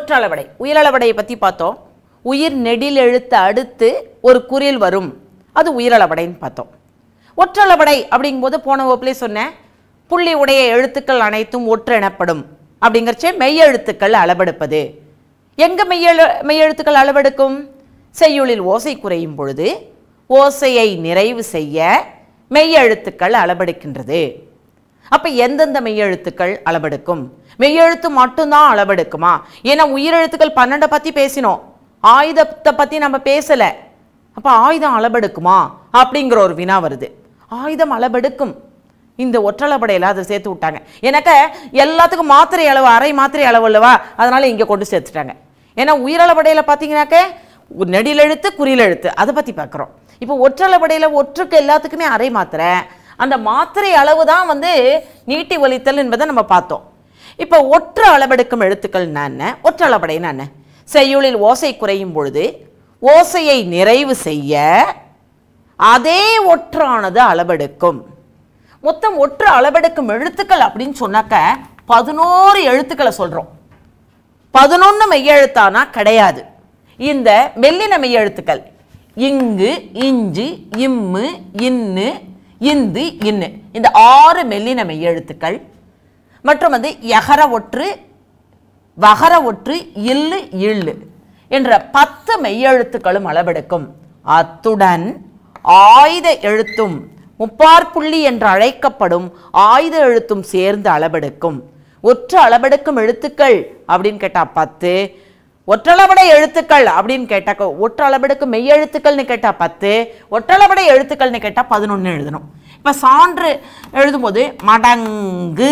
ஒற்றளபடை உயிரளபடையை பற்றி பார்த்தோம் உயிர் நெடில் எழுத்து அடுத்து ஒரு குறில் வரும் அது உயிரளபடைன்னு பார்த்தோம் ஒற்றளபடை அப்படிங்கும்போது போன வகுப்புலே சொன்னேன் புள்ளி உடைய எழுத்துக்கள் அனைத்தும் ஒற்று எனப்படும் அப்படிங்கிறச்சே மெய்யெழுத்துக்கள் அளவெடுப்பது எங்க மெய்யெழு மெய்யெழுத்துக்கள் அளவெடுக்கும் செய்யுளில் ஓசை குறையும் பொழுது ஓசையை நிறைவு செய்ய மெய்யெழுத்துக்கள் அளவெடுக்கின்றது அப்ப எந்தெந்த மெய்யெழுத்துக்கள் அளவெடுக்கும் மெய்யெழுத்து மட்டும்தான் அளவெடுக்குமா ஏன்னா உயிரெழுத்துக்கள் பன்னெண்டை பத்தி பேசினோம் ஆயுதத்தை பத்தி நம்ம பேசல அப்ப ஆயுதம் அளவெடுக்குமா அப்படிங்கிற ஒரு வினா வருது ஆயுதம் அளவெடுக்கும் இந்த ஒற்றளபடையில் அதை சேர்த்து விட்டாங்க எனக்கு எல்லாத்துக்கும் மாத்திரை அளவு அரை மாத்திரை அளவு அல்லவா அதனால இங்கே கொண்டு சேர்த்துட்டாங்க ஏன்னா உயிரளபடையில் பார்த்தீங்கன்னாக்க நெடிலெழுத்து குறிலெழுத்து அதை பற்றி பார்க்குறோம் இப்போ ஒற்றளபடையில் ஒற்றுக்கு எல்லாத்துக்குமே அரை மாத்திரை அந்த மாத்திரை அளவு தான் வந்து நீட்டி ஒலித்தல் என்பதை நம்ம பார்த்தோம் இப்போ ஒற்று அளவெடுக்கும் எழுத்துக்கள் என்ன ஒற்றளபடைன்னு என்ன செய்யுளில் ஓசை குறையும் பொழுது ஓசையை நிறைவு செய்ய அதே ஒற்றானது அளவெடுக்கும் மொத்தம் ஒற்று அளவெடுக்கும் எழுத்துக்கள் அப்படின்னு சொன்னாக்க பதினோரு எழுத்துக்களை சொல்றோம் பதினொன்று மெய்யெழுத்தானா கிடையாது இந்த மெல்லின மெய்யெழுத்துக்கள் இங்கு இஞ்சு இம்மு இன்னு இந்து இன்னு இந்த ஆறு மெல்லின மெய்யெழுத்துக்கள் மற்றும் வந்து யகர ஒற்று வகர ஒற்று இல்லு இள்ளு என்ற பத்து மெய்யெழுத்துக்களும் அளவெடுக்கும் அத்துடன் ஆயுத எழுத்தும் முப்பாற்புள்ளி என்று அழைக்கப்படும் ஆயுத எழுத்தும் சேர்ந்து அளவெடுக்கும் ஒற்று அளவெடுக்கும் எழுத்துக்கள் அப்படின்னு கேட்டா பத்து ஒற்றளபடை எழுத்துக்கள் அப்படின்னு கேட்டாக்க ஒற்றளபெடுக்கும் மெய்யெழுத்துக்கள்னு கேட்டா பத்து ஒற்றளபடை எழுத்துக்கள்னு கேட்டா பதினொன்று எழுதணும் இப்ப சான்று எழுதும்போது மடங்கு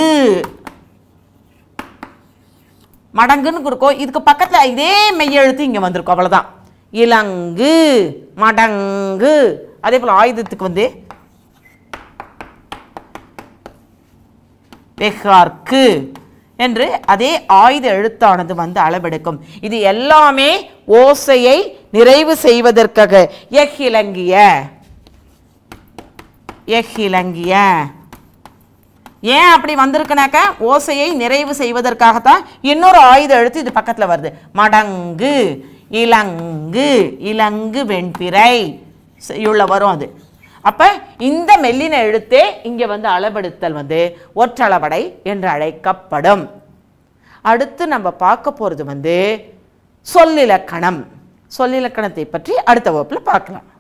மடங்குன்னு இருக்கும் இதுக்கு பக்கத்துல இதே மெய்யெழுத்து இங்க வந்திருக்கும் அவ்வளவுதான் இலங்கு மடங்கு அதே போல ஆயுதத்துக்கு வந்து வெகார்க்கு என்று அதே ஆயுத எழுத்தானது வந்து அளவெடுக்கும் இது எல்லாமே ஓசையை நிறைவு செய்வதற்காக எஹிலங்கிய எஹிலங்கிய ஏன் அப்படி வந்திருக்குனாக்க ஓசையை நிறைவு செய்வதற்காகத்தான் இன்னொரு ஆயுத எழுத்து இது பக்கத்துல வருது மடங்கு இலங்கு இலங்கு வெண்பிறை உள்ள வரும் அது அப்ப இந்த மெல்லின எழுத்தே இங்க வந்து அளவெடுத்தல் வந்து ஒற்றளவடை என்று அழைக்கப்படும் அடுத்து நம்ம பார்க்க போறது வந்து சொல்லிலக்கணம் சொல்லிலக்கணத்தை பற்றி அடுத்த வகுப்புல பார்க்கலாம்